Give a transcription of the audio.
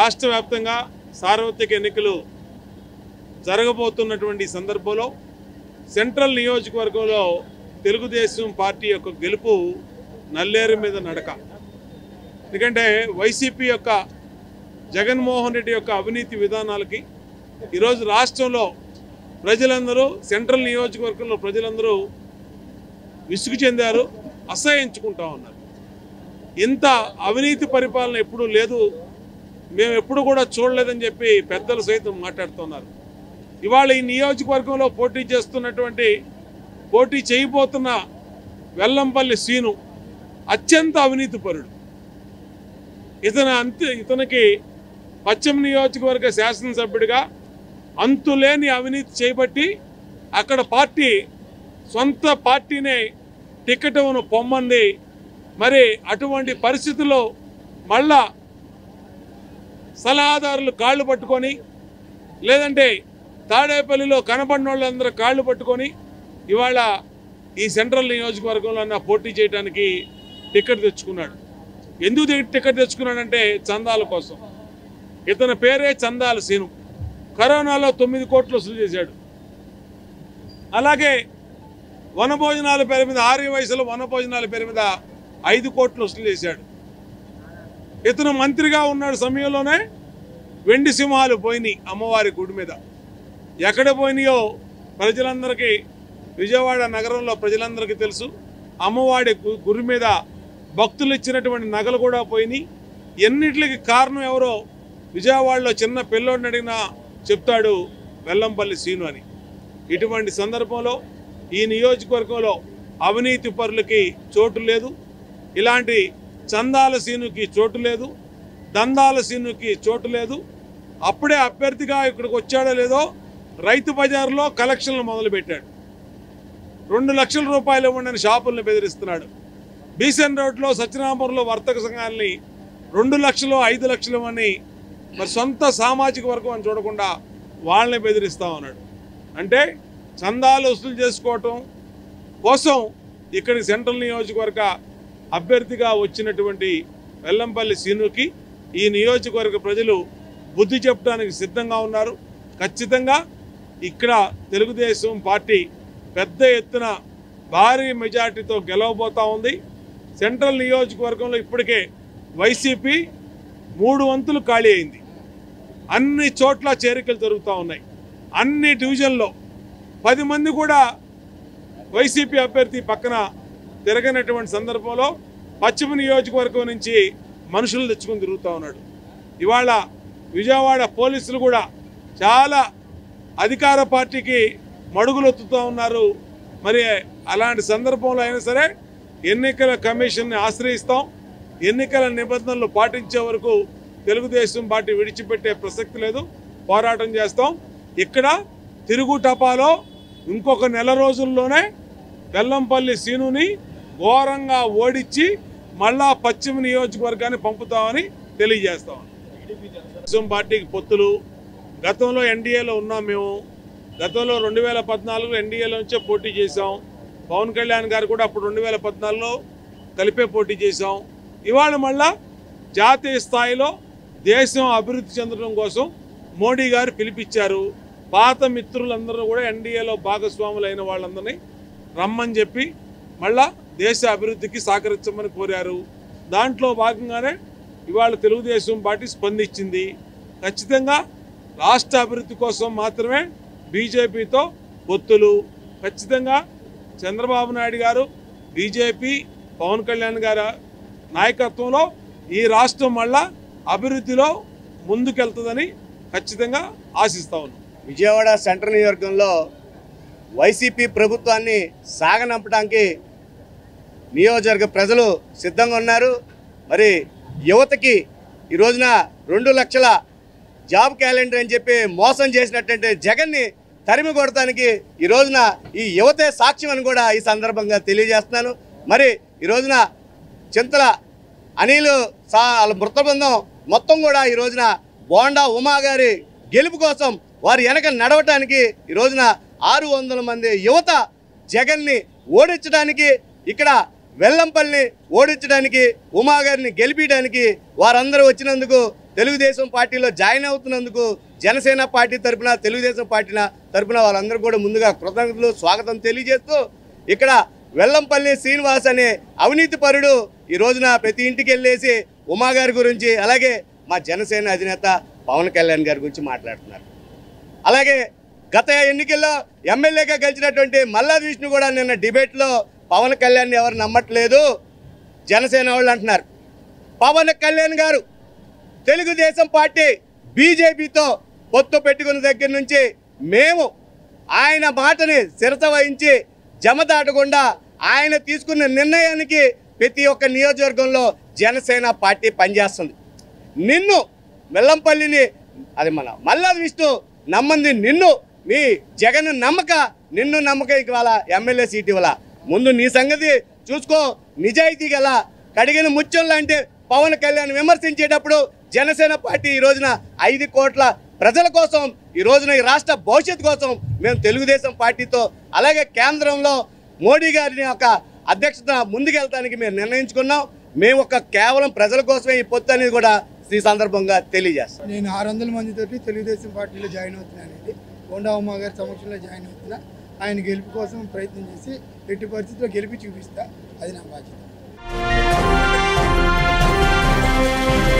రాష్ట్ర వ్యాప్తంగా సార్వత్రిక ఎన్నికలు జరగబోతున్నటువంటి సందర్భంలో సెంట్రల్ నియోజకవర్గంలో తెలుగుదేశం పార్టీ యొక్క గెలుపు నల్లేరు మీద నడక ఎందుకంటే వైసీపీ యొక్క జగన్మోహన్ రెడ్డి యొక్క అవినీతి విధానాలకి ఈరోజు రాష్ట్రంలో ప్రజలందరూ సెంట్రల్ నియోజకవర్గంలో ప్రజలందరూ విసుగు చెందారు అసహించుకుంటా ఉన్నారు ఇంత అవినీతి పరిపాలన ఎప్పుడూ లేదు మేము ఎప్పుడు కూడా చూడలేదని చెప్పి పెద్దలు సైతం మాట్లాడుతున్నారు ఇవాళ ఈ నియోజకవర్గంలో పోటీ చేస్తున్నటువంటి పోటీ చేయబోతున్న వెల్లంపల్లి సీను అత్యంత అవినీతిపరుడు ఇతను అంత ఇతనికి పశ్చిమ నియోజకవర్గ శాసనసభ్యుడిగా అంతులేని అవినీతి చేయబట్టి అక్కడ పార్టీ సొంత పార్టీనే టికెట్ను పొమ్మంది మరి అటువంటి పరిస్థితుల్లో మళ్ళా సలహాదారులు కాళ్ళు పట్టుకొని లేదంటే తాడేపల్లిలో కనబడిన వాళ్ళందరూ కాళ్ళు పట్టుకొని ఇవాళ ఈ సెంట్రల్ నియోజకవర్గంలో అన్న పోటీ చేయడానికి టికెట్ తెచ్చుకున్నాడు ఎందుకు టి- టికెట్ తెచ్చుకున్నాడంటే చందాల కోసం ఇతని పేరే చందాల సీను కరోనాలో తొమ్మిది కోట్లు వసూలు చేశాడు అలాగే వనభోజనాల పేరు మీద ఆర్య వయసులో వనభోజనాల పేరు మీద ఐదు కోట్లు వసూలు చేశాడు ఇతను మంత్రిగా ఉన్నాడు సమయంలోనే వెండి సింహాలు పోయినాయి అమ్మవారి గుడి మీద ఎక్కడ పోయినాయో ప్రజలందరికీ విజయవాడ నగరంలో ప్రజలందరికీ తెలుసు అమ్మవారి గు- గురి మీద భక్తులు ఇచ్చినటువంటి నగలు కూడా పోయినాయి ఎన్నిటికి కారణం ఎవరో విజయవాడలో చిన్న పిల్లోడిని అడిగినా చెప్తాడు వెల్లంపల్లి సీను అని ఇటువంటి సందర్భంలో ఈ నియోజకవర్గంలో అవినీతి పరులకి చోటు లేదు ఇలాంటి చందాల సీనుకి చోటు లేదు దందాల సీనుకి చోటు లేదు అప్పుడే అభ్యర్థిగా ఇక్కడికి వచ్చాడో లేదో రైతు బజార్లో కలెక్షన్లు మొదలుపెట్టాడు రెండు లక్షల రూపాయలు ఇవ్వండి షాపులను బెదిరిస్తున్నాడు బీసెన్ రోడ్లో సత్యనామపురంలో వర్తక సంఘాలని రెండు లక్షలు ఐదు లక్షలు అని మరి సొంత సామాజిక వర్గం అని చూడకుండా వాళ్ళని బెదిరిస్తా ఉన్నాడు అంటే చందాలు వసూలు చేసుకోవటం కోసం ఇక్కడి సెంట్రల్ నియోజకవర్గ అభ్యర్థిగా వచ్చినటువంటి వెల్లంపల్లి సీనుకి ఈ నియోజకవర్గ ప్రజలు బుద్ధి చెప్పడానికి సిద్ధంగా ఉన్నారు ఖచ్చితంగా ఇక్కడ తెలుగుదేశం పార్టీ పెద్ద ఎత్తున భారీ మెజార్టీతో గెలవబోతా ఉంది సెంట్రల్ నియోజకవర్గంలో ఇప్పటికే వైసీపీ మూడు వంతులు ఖాళీ అయింది అన్ని చోట్ల చేరికలు జరుగుతూ ఉన్నాయి అన్ని డివిజన్లో పది మంది కూడా వైసీపీ అభ్యర్థి పక్కన తిరగనటువంటి సందర్భంలో పశ్చిమ నియోజకవర్గం నుంచి మనుషులు తెచ్చుకొని తిరుగుతూ ఉన్నాడు ఇవాళ విజయవాడ పోలీసులు కూడా చాలా అధికార పార్టీకి మడుగులొత్తుతూ ఉన్నారు మరి అలాంటి సందర్భంలో అయినా సరే ఎన్నికల కమిషన్ని ఆశ్రయిస్తాం ఎన్నికల నిబంధనలు పాటించే వరకు తెలుగుదేశం పార్టీ విడిచిపెట్టే ప్రసక్తి లేదు పోరాటం చేస్తాం ఇక్కడ తిరుగు టపాలో ఇంకొక నెల రోజుల్లోనే బెల్లంపల్లి సీనుని ఘోరంగా ఓడించి మళ్ళా పశ్చిమ నియోజకవర్గాన్ని పంపుతామని తెలియజేస్తాం తెలుగుదేశం పార్టీకి పొత్తులు గతంలో ఎన్డీఏలో ఉన్నాం మేము గతంలో రెండు వేల పద్నాలుగులో ఎన్డీఏలో నుంచే పోటీ చేశాం పవన్ కళ్యాణ్ గారు కూడా అప్పుడు రెండు వేల పద్నాలుగులో కలిపే పోటీ చేశాం ఇవాళ మళ్ళా జాతీయ స్థాయిలో దేశం అభివృద్ధి చెందడం కోసం మోడీ గారు పిలిపించారు పాత మిత్రులందరూ కూడా ఎన్డీఏలో భాగస్వాములు అయిన వాళ్ళందరినీ రమ్మని చెప్పి మళ్ళా దేశ అభివృద్ధికి సహకరించమని కోరారు దాంట్లో భాగంగానే ఇవాళ తెలుగుదేశం పార్టీ స్పందించింది ఖచ్చితంగా రాష్ట్ర అభివృద్ధి కోసం మాత్రమే బీజేపీతో పొత్తులు ఖచ్చితంగా చంద్రబాబు నాయుడు గారు బీజేపీ పవన్ కళ్యాణ్ గారి నాయకత్వంలో ఈ రాష్ట్రం మళ్ళా అభివృద్ధిలో ముందుకెళ్తుందని ఖచ్చితంగా ఆశిస్తా ఉన్నాం విజయవాడ సెంట్రల్ నియోజకవర్గంలో వైసీపీ ప్రభుత్వాన్ని సాగనంపడానికి నియోజకవర్గ ప్రజలు సిద్ధంగా ఉన్నారు మరి యువతకి ఈ రోజున రెండు లక్షల జాబ్ క్యాలెండర్ అని చెప్పి మోసం చేసినట్టంటే జగన్ని తరిమి కొడటానికి ఈ రోజున ఈ యువతే సాక్ష్యం అని కూడా ఈ సందర్భంగా తెలియజేస్తున్నాను మరి ఈ రోజున చింతల అనిల్ సా వాళ్ళ మృత బృందం మొత్తం కూడా ఈ రోజున బోండా ఉమా గారి గెలుపు కోసం వారి వెనక నడవటానికి ఈ రోజున ఆరు వందల మంది యువత జగన్ని ఓడించడానికి ఇక్కడ వెల్లంపల్లిని ఓడించడానికి ఉమా గారిని గెలిపించడానికి వారందరూ వచ్చినందుకు తెలుగుదేశం పార్టీలో జాయిన్ అవుతున్నందుకు జనసేన పార్టీ తరపున తెలుగుదేశం పార్టీ తరపున వాళ్ళందరూ కూడా ముందుగా కృతజ్ఞతలు స్వాగతం తెలియజేస్తూ ఇక్కడ వెల్లంపల్లి శ్రీనివాస్ అనే అవినీతి పరుడు ఈ రోజున ప్రతి ఇంటికి వెళ్ళేసి ఉమా గారి గురించి అలాగే మా జనసేన అధినేత పవన్ కళ్యాణ్ గారి గురించి మాట్లాడుతున్నారు అలాగే గత ఎన్నికల్లో ఎమ్మెల్యేగా గెలిచినటువంటి మల్లాది విష్ణు కూడా నిన్న డిబేట్లో పవన్ కళ్యాణ్ ఎవరు నమ్మట్లేదు జనసేన వాళ్ళు అంటున్నారు పవన్ కళ్యాణ్ గారు తెలుగుదేశం పార్టీ బీజేపీతో పొత్తు పెట్టుకున్న దగ్గర నుంచి మేము ఆయన మాటని శిరస వహించి జమ దాటకుండా ఆయన తీసుకున్న నిర్ణయానికి ప్రతి ఒక్క నియోజకవర్గంలో జనసేన పార్టీ పనిచేస్తుంది నిన్ను వెల్లంపల్లిని అది మన మల్లాది విష్ణు నమ్మంది నిన్ను మీ జగన్ నమ్మక నిన్ను నమ్మక ఇవాళ ఎమ్మెల్యే సీట్ ఇవ్వాల ముందు నీ సంగతి చూసుకో నిజాయితీ గల కడిగిన ముత్యం లాంటి పవన్ కళ్యాణ్ విమర్శించేటప్పుడు జనసేన పార్టీ ఈ రోజున ఐదు కోట్ల ప్రజల కోసం ఈ రోజున ఈ రాష్ట్ర భవిష్యత్తు కోసం మేము తెలుగుదేశం పార్టీతో అలాగే కేంద్రంలో మోడీ గారిని ఒక అధ్యక్షత ముందుకెళ్తానికి మేము నిర్ణయించుకున్నాం మేము ఒక కేవలం ప్రజల కోసమే ఈ పొత్తు అనేది కూడా ఈ సందర్భంగా తెలియజేస్తాం నేను ఆరు వందల మందితోటి తెలుగుదేశం పార్టీలో జాయిన్ అవుతున్నానండి కొండా ఉమ్మ గారి సమక్షంలో జాయిన్ అవుతున్నా ఆయన గెలుపు కోసం ప్రయత్నం చేసి ఎట్టి పరిస్థితుల్లో గెలిపి చూపిస్తా అది నా బాధ్యత